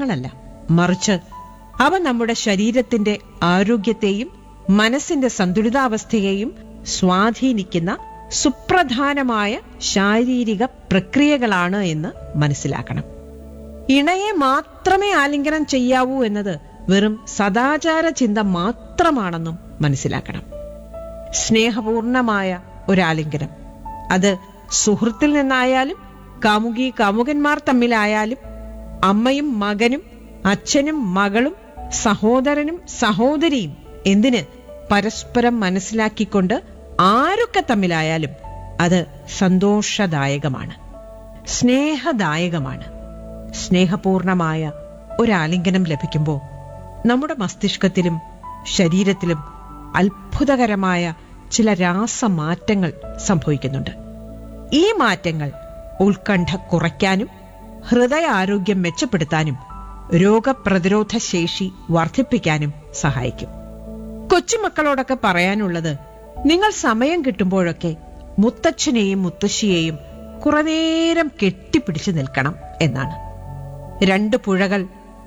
ആഭരണങ്ങളല്ല മറിച്ച് അവ നമ്മുടെ ശരീരത്തിന്റെ ആരോഗ്യത്തെയും മനസ്സിന്റെ സന്തുലിതാവസ്ഥയെയും സ്വാധീനിക്കുന്ന സുപ്രധാനമായ ശാരീരിക പ്രക്രിയകളാണ് എന്ന് മനസ്സിലാക്കണം ഇണയെ മാത്രമേ ആലിംഗനം ചെയ്യാവൂ എന്നത് വെറും സദാചാര ചിന്ത മാത്രമാണെന്നും മനസ്സിലാക്കണം സ്നേഹപൂർണമായ ഒരാലിംഗനം അത് സുഹൃത്തിൽ നിന്നായാലും കാമുകി കാമുകന്മാർ തമ്മിലായാലും അമ്മയും മകനും അച്ഛനും മകളും സഹോദരനും സഹോദരിയും എന്തിന് പരസ്പരം മനസ്സിലാക്കിക്കൊണ്ട് ആരൊക്കെ തമ്മിലായാലും അത് സന്തോഷദായകമാണ് സ്നേഹദായകമാണ് സ്നേഹപൂർണമായ ഒരാലിംഗനം ലഭിക്കുമ്പോൾ നമ്മുടെ മസ്തിഷ്കത്തിലും ശരീരത്തിലും അത്ഭുതകരമായ ചില രാസമാറ്റങ്ങൾ സംഭവിക്കുന്നുണ്ട് ഈ മാറ്റങ്ങൾ ഉത്കണ്ഠ കുറയ്ക്കാനും ഹൃദയാരോഗ്യം മെച്ചപ്പെടുത്താനും രോഗപ്രതിരോധ ശേഷി വർദ്ധിപ്പിക്കാനും സഹായിക്കും കൊച്ചുമക്കളോടൊക്കെ പറയാനുള്ളത് നിങ്ങൾ സമയം കിട്ടുമ്പോഴൊക്കെ മുത്തച്ഛനെയും മുത്തശ്ശിയെയും കുറെ നേരം കെട്ടിപ്പിടിച്ചു നിൽക്കണം എന്നാണ് രണ്ട് പുഴകൾ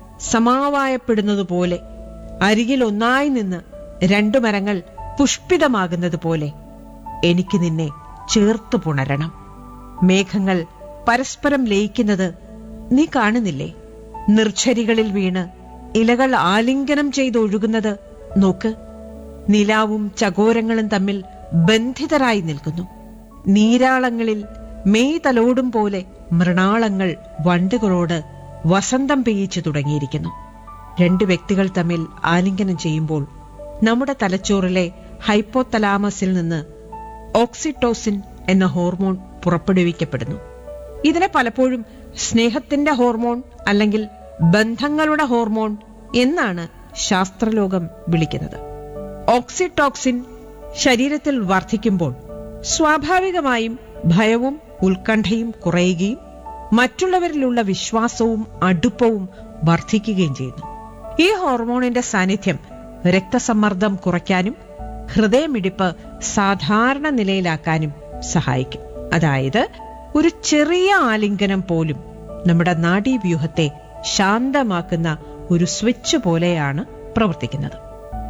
സമാവായപ്പെടുന്നതുപോലെ അരികിൽ ഒന്നായി നിന്ന് രണ്ടു മരങ്ങൾ പുഷ്പിതമാകുന്നത് പോലെ എനിക്ക് നിന്നെ ചേർത്തു പുണരണം മേഘങ്ങൾ പരസ്പരം ലയിക്കുന്നത് നീ കാണുന്നില്ലേ നിർച്ഛരികളിൽ വീണ് ഇലകൾ ആലിംഗനം ചെയ്തൊഴുകുന്നത് നോക്ക് നിലാവും ചകോരങ്ങളും തമ്മിൽ ബന്ധിതരായി നിൽക്കുന്നു നീരാളങ്ങളിൽ മെയ് തലോടും പോലെ മൃണാളങ്ങൾ വണ്ടുകളോട് വസന്തം പെയ്യിച്ചു തുടങ്ങിയിരിക്കുന്നു രണ്ട് വ്യക്തികൾ തമ്മിൽ ആലിംഗനം ചെയ്യുമ്പോൾ നമ്മുടെ തലച്ചോറിലെ ഹൈപ്പോതലാമസിൽ നിന്ന് ഓക്സിറ്റോസിൻ എന്ന ഹോർമോൺ പുറപ്പെടുവിക്കപ്പെടുന്നു ഇതിനെ പലപ്പോഴും സ്നേഹത്തിന്റെ ഹോർമോൺ അല്ലെങ്കിൽ ബന്ധങ്ങളുടെ ഹോർമോൺ എന്നാണ് ശാസ്ത്രലോകം വിളിക്കുന്നത് ഓക്സിറ്റോക്സിൻ ശരീരത്തിൽ വർദ്ധിക്കുമ്പോൾ സ്വാഭാവികമായും ഭയവും ഉത്കണ്ഠയും കുറയുകയും മറ്റുള്ളവരിലുള്ള വിശ്വാസവും അടുപ്പവും വർദ്ധിക്കുകയും ചെയ്യുന്നു ഈ ഹോർമോണിന്റെ സാന്നിധ്യം രക്തസമ്മർദ്ദം കുറയ്ക്കാനും ഹൃദയമിടിപ്പ് സാധാരണ നിലയിലാക്കാനും സഹായിക്കും അതായത് ഒരു ചെറിയ ആലിംഗനം പോലും നമ്മുടെ നാഡീവ്യൂഹത്തെ ശാന്തമാക്കുന്ന ഒരു സ്വിച്ച് പോലെയാണ് പ്രവർത്തിക്കുന്നത്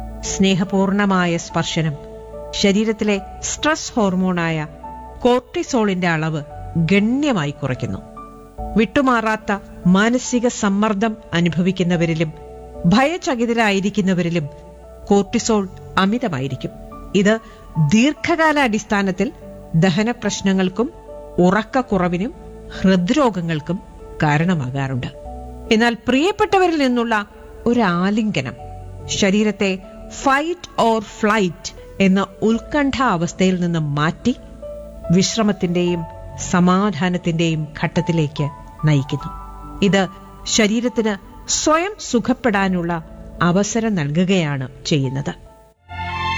സ്നേഹപൂർണമായ സ്പർശനം ശരീരത്തിലെ സ്ട്രെസ് ഹോർമോണായ കോർട്ടിസോളിന്റെ അളവ് ഗണ്യമായി കുറയ്ക്കുന്നു വിട്ടുമാറാത്ത മാനസിക സമ്മർദ്ദം അനുഭവിക്കുന്നവരിലും ഭയചകിതരായിരിക്കുന്നവരിലും കോർട്ടിസോൾ അമിതമായിരിക്കും ഇത് ദീർഘകാല അടിസ്ഥാനത്തിൽ ദഹന പ്രശ്നങ്ങൾക്കും ഉറക്കക്കുറവിനും ഹൃദ്രോഗങ്ങൾക്കും കാരണമാകാറുണ്ട് എന്നാൽ പ്രിയപ്പെട്ടവരിൽ നിന്നുള്ള ഒരു ആലിംഗനം ശരീരത്തെ ഫൈറ്റ് ഓർ ഫ്ലൈറ്റ് എന്ന ഉത്കണ്ഠ അവസ്ഥയിൽ നിന്ന് മാറ്റി വിശ്രമത്തിന്റെയും സമാധാനത്തിന്റെയും ഘട്ടത്തിലേക്ക് നയിക്കുന്നു ഇത് ശരീരത്തിന് സ്വയം സുഖപ്പെടാനുള്ള അവസരം നൽകുകയാണ് ചെയ്യുന്നത്